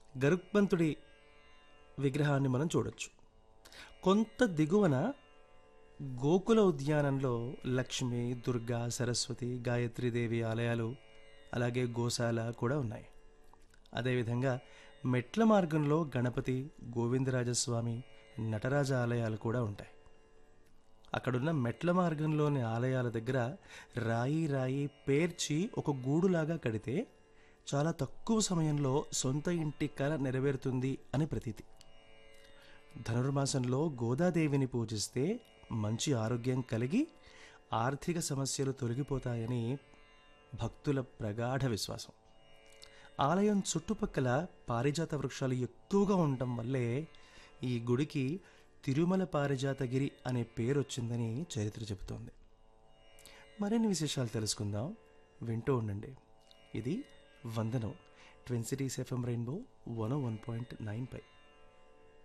గరుత్మంతుడి విగ్రహాన్ని మనం చూడొచ్చు కొంత దిగువన గోకుల ఉద్యానంలో లక్ష్మి దుర్గా సరస్వతి గాయత్రీదేవి ఆలయాలు అలాగే గోశాల కూడా ఉన్నాయి అదేవిధంగా మెట్ల మార్గంలో గణపతి గోవిందరాజస్వామి నటరాజ ఆలయాలు కూడా ఉంటాయి అక్కడున్న మెట్ల మార్గంలోని ఆలయాల దగ్గర రాయి రాయి పేర్చి ఒక గూడులాగా కడితే చాలా తక్కువ సమయంలో సొంత ఇంటి కల నెరవేరుతుంది అని ప్రతీతి ధనుర్మాసంలో గోదాదేవిని పూజిస్తే మంచి ఆరోగ్యం కలిగి ఆర్థిక సమస్యలు తొలగిపోతాయని భక్తుల ప్రగాఢ విశ్వాసం ఆలయం చుట్టుపక్కల పారిజాత వృక్షాలు ఎక్కువగా ఉండటం వల్లే ఈ గుడికి తిరుమల పారిజాతగిరి అనే పేరు వచ్చిందని చరిత్ర చెబుతోంది మరిన్ని విశేషాలు తెలుసుకుందాం వింటూ ఉండండి ఇది వందనం twin cities FM rainbow one one point nine పై